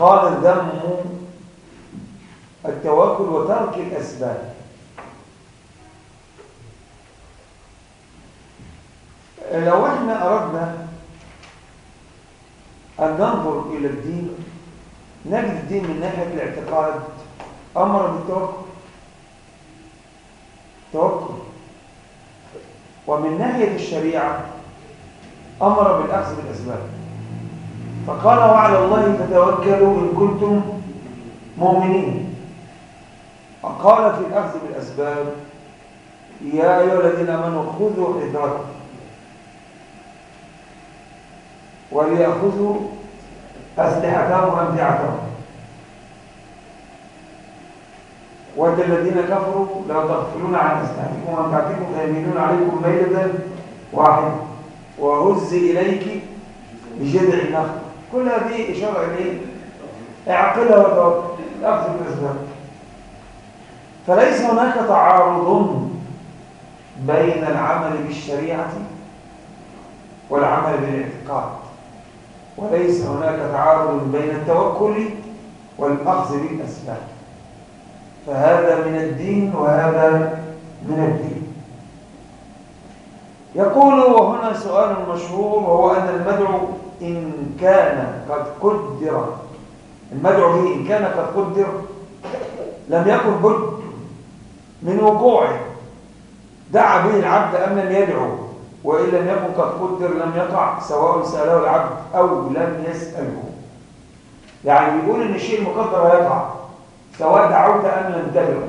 قال ذم التوكل وترك الأسباب لو احنا أردنا أن ننظر إلى الدين نجد الدين من ناحية الاعتقاد أمر بالتوكل توكل ومن ناحية الشريعة أمر بالأخذ بالأسباب فقال وعلى الله فتوكلوا إن كنتم مؤمنين وقال في الأخذ بالأسباب يا أيها الذين آمنوا خذوا حذركم وليأخذوا أسلحتهم وأمتعتهم وَدَّ الذين كفروا لو تغفلون عن أسلحتكم وأمتعتكم فيميلون عليكم ميلة واحدة وهز إليك بجذع النخل كل هذه إشارة إليه اعقلها وتوكل الأخذ بالأسباب فليس هناك تعارض بين العمل بالشريعة والعمل بالاعتقاد وليس هناك تعارض بين التوكل والأخذ بالأسباب فهذا من الدين وهذا من الدين يقول وهنا سؤال مشهور وهو أن المدعو إن كان قد قدر المدعو به إن كان قد قدر لم يكن بد من وقوعه دعا به العبد أم لم يدعو وإن لم يكن قد قدر لم يقع سواء سأله العبد أو لم يسأله يعني بيقول إن الشيء المقدر هيقع سواء دعوت أم لم تدعو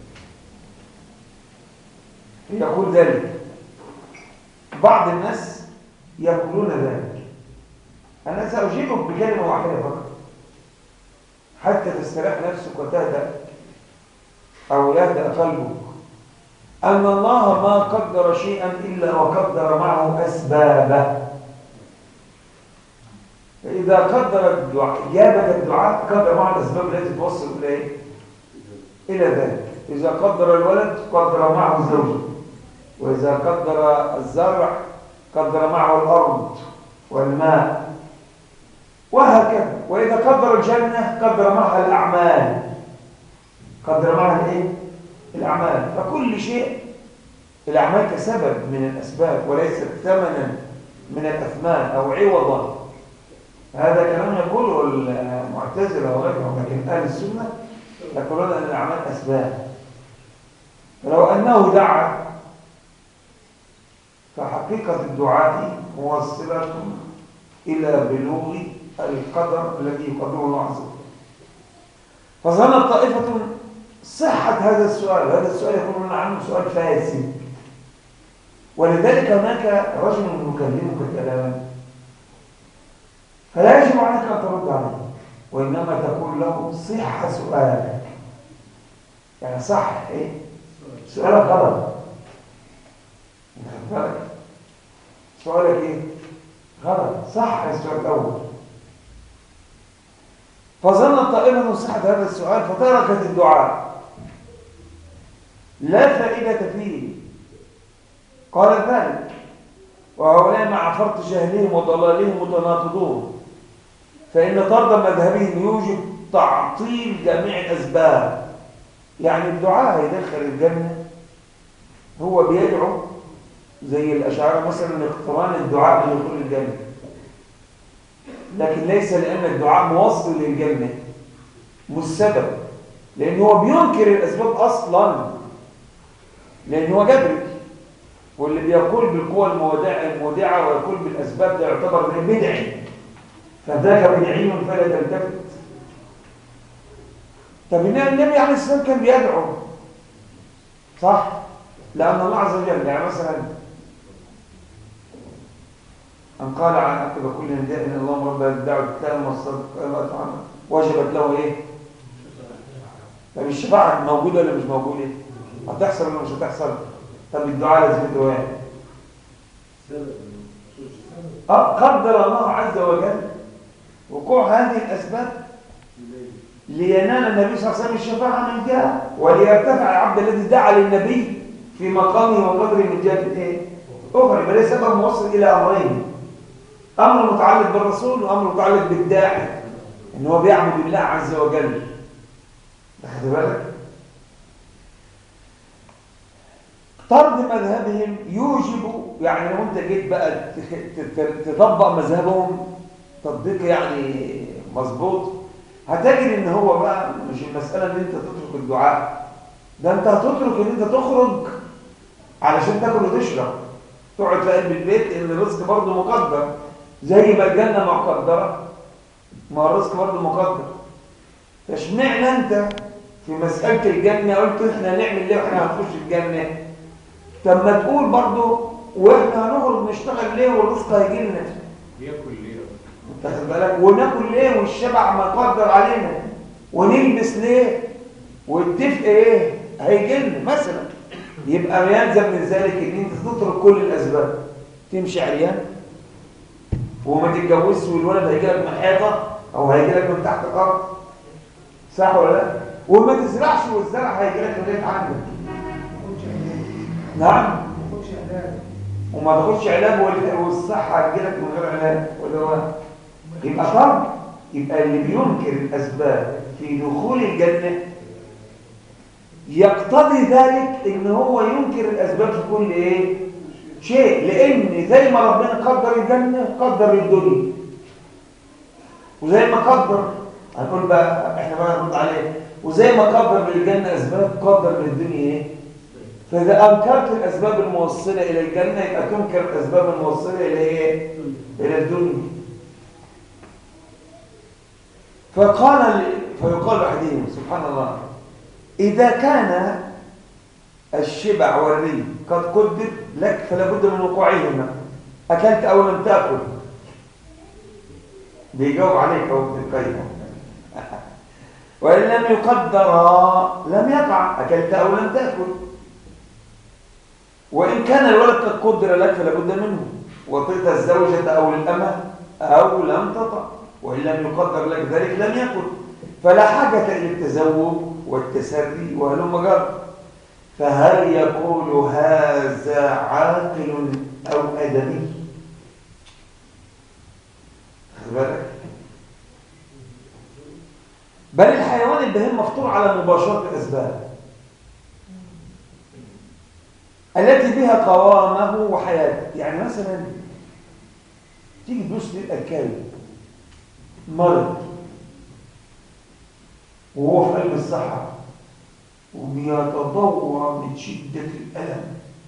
يقول ذلك بعض الناس يقولون ذلك أنا سأجيبك بكلمة واحدة فقط حتى تستريح نفسك وتهدأ أو يهدأ قلبك أن الله ما قدر شيئا إلا وقدر معه أسبابه فإذا قدر الدعاء إجابة الدعاء قدر معه الأسباب التي توصل إليه إلى ذلك إذا قدر الولد قدر معه الزوج وإذا قدر الزرع قدر معه الأرض والماء وهكذا وإذا قدر الجنة قدر معها الأعمال قدر معها الإيه؟ الأعمال فكل شيء الأعمال كسبب من الأسباب وليست ثمنا من الأثمان أو عوضا هذا كلام يقوله المعتزلة وغيرهم لكن أهل السنة يقولون أن الأعمال أسباب فلو أنه دعا فحقيقة الدعاء موصلة إلى بلوغ القدر الذي يقدره الله عز وجل فظنت طائفة صحة هذا السؤال هذا السؤال يقولون عنه سؤال فاسد ولذلك هناك رجل يكلمك كلاما فلا يجب عليك أن ترد عليه وإنما تقول له صح سؤالك يعني صح إيه؟ سؤالك غلط بالك سؤالك إيه؟ غلط صح السؤال الأول فظنت طائفة صحة هذا السؤال فتركت الدعاء لا فائدة فيه قال ذلك وهؤلاء مع فرط جهلهم وضلالهم متناقضون فإن طرد مذهبهم يوجب تعطيل جميع الأسباب يعني الدعاء يدخل الجنة هو بيدعو زي الأشعار مثلا اقتران الدعاء بدخول الجنة لكن ليس لأن الدعاء موصل للجنة مش سبب لأن هو بينكر الأسباب أصلا لأن هو جبري واللي بيقول بالقوة المودعة ويقول بالأسباب ده يعتبر بدعي فذاك بدعي فلا تلتفت طب النبي عليه السلام كان بيدعو صح لأن الله عز وجل يعني مثلا أن قال عن أكتب كل نداء إن اللهم رب الدعوة التامة والصدق وجبت له إيه طب الشفاعة موجودة ولا مش موجودة هتحصل ولا مش هتحصل طب الدعاء لازم ايه اه قدر الله عز وجل وقوع هذه الاسباب لينال النبي صلى الله عليه وسلم الشفاعه من جهه وليرتفع العبد الذي دعا للنبي في مقامه وقدره من جهه ايه اخرى يبقى سبب موصل الى امرين امر متعلق بالرسول وامر متعلق بالداعي ان هو بيعبد الله عز وجل واخد بالك طرد مذهبهم يوجب يعني لو انت جيت بقى ت- ت- تطبق مذهبهم تطبيق يعني مظبوط هتجد ان هو بقى مش المساله ان انت تترك الدعاء ده انت هتترك ان انت تخرج علشان تاكل وتشرب تقعد في قلب البيت ان الرزق برضه مقدر زي ما الجنه مقدره ما الرزق برضه مقدر فاشمعنى انت في مساله الجنه قلت احنا هنعمل ليه واحنا هنخش الجنه طب ما تقول برضه واحنا هنخرج نشتغل ليه والرزق هيجي لنا بياكل ليه تاخد بالك وناكل ليه والشبع مقدر علينا ونلبس ليه والدفء ايه هيجي لنا مثلا يبقى يلزم من ذلك ان انت تترك كل الاسباب تمشي عريان وما تتجوزش والولد هيجي لك من حيطه او هيجي لك من تحت الارض صح ولا لا وما تزرعش والزرع هيجي لك لغايه عندك نعم وما تاخدش علاج وال- والصحه هتجيلك من غير علاج ولا هو يبقى طرد يبقى اللي بينكر الاسباب في دخول الجنه يقتضي ذلك ان هو ينكر الاسباب في كل ايه شيء لان زي ما ربنا قدر الجنه قدر الدنيا وزي ما قدر هنقول بقى احنا بقى نرد عليه وزي ما قدر للجنه اسباب قدر للدنيا ايه فإذا أنكرت الأسباب الموصلة إلى الجنة يبقى تنكر الأسباب الموصلة إلى إيه؟ إلى الدنيا فقال فيقال لأحدهم سبحان الله إذا كان الشبع والري قد قدر لك فلا بد من وقوعهما أكلت أو لم تأكل بيجاوب عليك أو ابن القيم وإن لم يقدر لم يقع أكلت أو لم تأكل وإن كان الولد قد قدر لك فلا بد منه وطئت الزوجة أو الأمة أو لم تطع وإن لم يقدر لك ذلك لم يكن فلا حاجة إلى التزوج والتسري وهلم جر فهل يقول هذا عاقل أو أدمي خد بالك بل الحيوان البهيم مفطور على مباشرة الأسباب التي بها قوامه وحياته يعني مثلا تيجي تبص تلقى الكلب مرض وهو في قلب الصحراء وبيتضوع من شدة الألم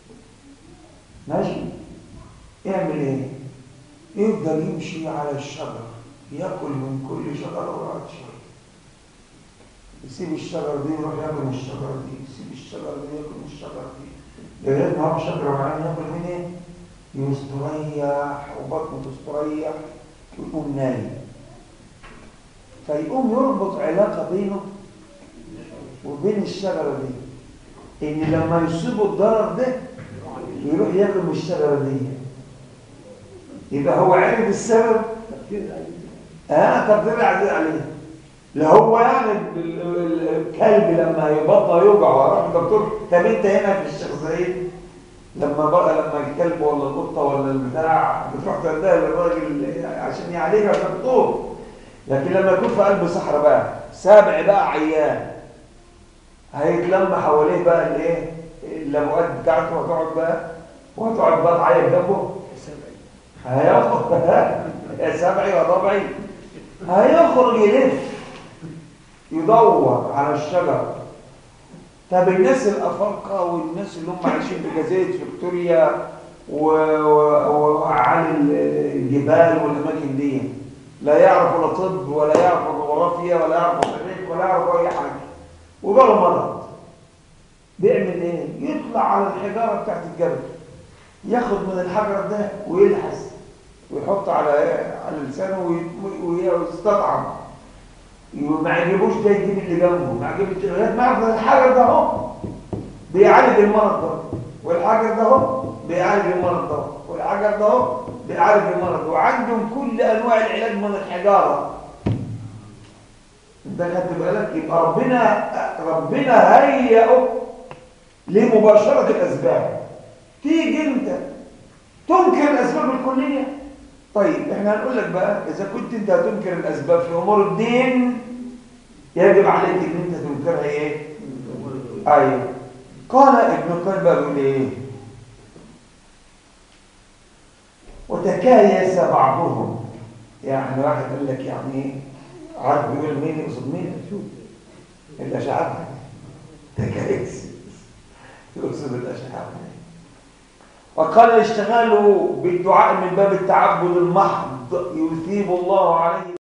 ماشي يعمل ايه يفضل يمشي على الشجر ياكل من كل شجرة وراء شجرة يسيب الشجرة دي يروح ياكل من الشجرة دي يسيب الشجرة دي ياكل من الشجرة دي لغايه ما هو شجره معين ياكل من ايه يستريح وبطنه تستريح ويقوم نايم فيقوم يربط علاقه بينه وبين الشجره دي ان لما يصيبه الضرر ده يروح ياكل من الشجره دي يبقى هو عرف السبب اه تقدير عزيز عليه لا هو يعني ال- ال- الكلب لما يبطل يوجع ويروح الدكتور طب انت هنا في الشيخ زايد لما بقى لما الكلب ولا القطه ولا البتاع بتروح تندهي للراجل عشان يعالجها الدكتور لكن لما يكون في قلب صحراء بقى سابع بقى عيان هيتلم حواليه بقى الايه اللبوات بتاعته وهتقعد بقى وهتقعد بقى تعيط جنبه هياخد يا سبعي يا ربعي هيخرج يلف يدور على الشجر طب الناس الافارقه والناس اللي هم عايشين في جزيره فيكتوريا و- و- وعلى الجبال والاماكن دي لا يعرفوا لا طب ولا يعرفوا جغرافيا ولا يعرفوا تاريخ ولا يعرفوا اي حاجه وجاله مرض بيعمل ايه يطلع على الحجاره بتاعت الجبل ياخد من الحجر ده ويلحس ويحط على على لسانه وي- وي- ويستطعم ما عجبوش ده يجيب اللي جنبه ما عجبش لغايه ما يعرف الحجر ده اهو بيعالج المرض ده والحجر ده اهو بيعالج المرض ده والحجر ده اهو بيعالج المرض ده وعندهم كل انواع العلاج من الحجاره انت خدت بالك يبقى ربنا ربنا هيئه لمباشره الاسباب تيجي انت تنكر الاسباب الكليه طيب احنا هنقول لك بقى اذا كنت انت هتنكر الاسباب في امور الدين يجب عليك ان انت تنكرها ايه ايوه قال ابن القيم بقى بيقول ايه وتكايس بعضهم يعني واحد قال لك يعني ايه عارف بيقول مين يقصد مين شوف الاشعار تكايس يقصد الاشعار وقال الاشتغال بالدعاء من باب التعبد المحض يثيب الله عليه